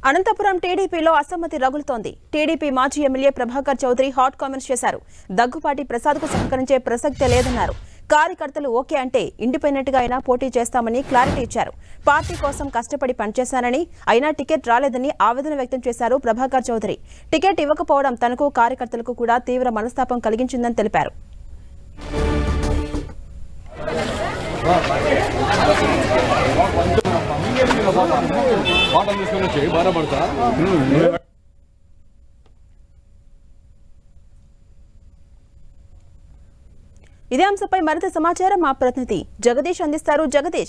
అనంతపురం టీడీపీలో అసమ్మతి రగులుతోంది టీడీపీ మాజీ MLA Prabhakar Chowdary hot comments చేశారు దగ్గుపాటి ప్రసాద్కు సహకరించే ప్రసక్తే లేదన్నారు కార్యకర్తలు ఓకే అంటే ఇండిపెండెంట్ గా అయినా పోటీ చేస్తామని క్లారిటీ ఇచ్చారు పార్టీ కోసం కష్టపడి పనిచేశానని అయినా టికెట్ రాలేదని ఆవేదన వ్యక్తం చేశారు ప్రభాకర్ చౌదరి టికెట్ ఇవ్వకపోవడం తనకు కార్యకర్తలకు కూడా తీవ్ర మనస్తాపం కలిగించిందని తెలిపారు బాటలు తీసుకొని వచ్చి బాగా పడతా ఇదే అంశంపై మరింత సమాచారం మా ప్రతినిధి జగదీష్ అందిస్తారు జగదీష్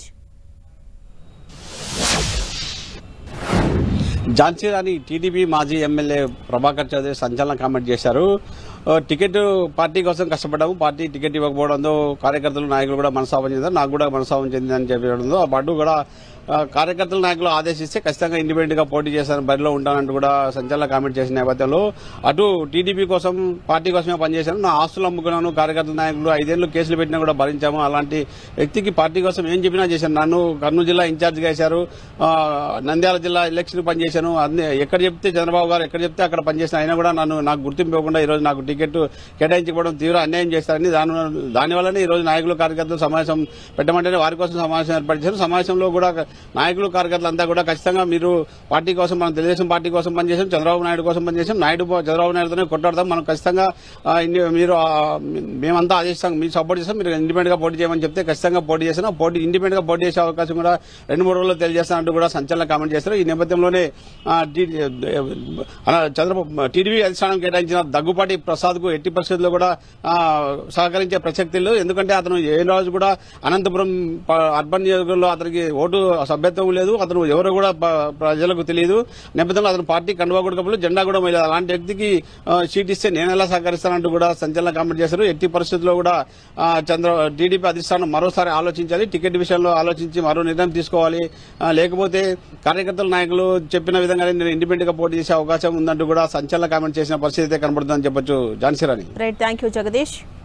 ఝాన్సీ రాణి టీడీపీ మాజీ ఎమ్మెల్యే ప్రభాకర్ చౌదరి సంచలన కామెంట్ చేశారు ఆ, టికెట్ పార్టీ కోసం కష్టపడ్డాము పార్టీ టికెట్ ఇవ్వకపోవడంతో కార్యకర్తలు నాయకులు కూడా మనస్తాపం చెందారు నాకు కూడా మనస్తాపం చెందిందని చెప్పడంతో ఆ పాటు కూడా ఆ, కార్యకర్తల నాయకులు ఆదేశిస్తే ఖచ్చితంగా ఇండిపెండెంట్ గా పోటీ చేస్తాను బరిలో ఉంటానంటూ కూడా సంచలన కామెంట్ చేసిన నేపథ్యంలో అటు టీడీపీ కోసం పార్టీ కోసమే పనిచేశాను నా ఆస్తులు అమ్ముకున్నాను కార్యకర్తల నాయకులు ఐదేళ్లు కేసులు పెట్టినా కూడా భరించాము అలాంటి వ్యక్తికి పార్టీ కోసం ఏం చెప్పినా చేశాను నన్ను కర్నూలు జిల్లా ఇన్ఛార్జ్ గా వేశారు ఆ, నంద్యాల జిల్లా ఎలక్షన్ పనిచేశాను అన్ని ఎక్కడ చెప్తే చంద్రబాబు గారు ఎక్కడ చెప్తే అక్కడ పనిచేసిన అయినా కూడా నన్ను నాకు గుర్తింపు ఇవ్వకుండా ఈ రోజు నాకు టికెట్ కేటాయించకపోవడం తీవ్ర అన్యాయం చేస్తారని దాని దానివల్లనే ఈ రోజు నాయకులు కార్యకర్తలు సమావేశం పెట్టమంటేనే వారి కోసం సమావేశం ఏర్పరిచారు సమావేశంలో కూడా నాయకులు కార్యకర్తలు అంతా కూడా ఖచ్చితంగా మీరు పార్టీ కోసం మనం తెలుగుదేశం పార్టీ కోసం పనిచేసాం చంద్రబాబు నాయుడు కోసం పనిచేసాం నాయుడు బా- చంద్రబాబు నాయుడుతోనే కొట్టాడతాం మనం ఖచ్చితంగా ఆ, ఇన్ని- మీరు ఆ, మేమంతా ఆదేశిస్తాం మీరు సపోర్ట్ చేస్తాం మీరు ఇండిపెండెంట్ గా పోటీ చేయమని చెప్తే ఖచ్చితంగా పోటీ చేస్తాం పోటీ ఇండిపెండెంట్ గా పోటీ చేసే అవకాశం కూడా రెండు మూడు రోజుల్లో తెలియజేస్తానంటూ కూడా సంచలన కామెంట్ చేస్తారు ఈ నేపథ్యంలోనే ఆ, టీ- అలా చంద్రబాబు టీడీపీ అధిష్టానం కేటాయించిన దగ్గుపాటి ప్రసాద్ కు ఎట్టి పరిస్థితుల్లో కూడా ఆ, సహకరించే ప్రసక్తి లేదు ఎందుకంటే అతను ఏ రోజు కూడా అనంతపురం ప- అర్బన్ నియోజకవర్గంలో అతనికి ఓటు సభ్యత్వం లేదు అతను ఎవరు కూడా ప- ప్రజలకు తెలియదు నేపథ్యంలో అతను పార్టీ కండువా కూడా కప్పలేదు జెండా కూడా లేదు అలాంటి వ్యక్తికి ఆ, సీట్ ఇస్తే నేను ఎలా సహకరిస్తానంటూ కూడా సంచలన కామెంట్ చేశారు ఎట్టి పరిస్థితుల్లో కూడా ఆ, చంద్ర టీడీపీ అధిష్టానం మరోసారి ఆలోచించాలి టికెట్ విషయంలో ఆలోచించి మరో నిర్ణయం తీసుకోవాలి ఆ, లేకపోతే కార్యకర్తల నాయకులు చెప్పిన విధంగానే నేను ఇండిపెండెంట్ గా పోటీ చేసే అవకాశం ఉందంటూ కూడా సంచలన కామెంట్ చేసిన పరిస్థితి అయితే కనబడుతుందని చెప్పొచ్చు Jhansi Rani right thank you Jagadish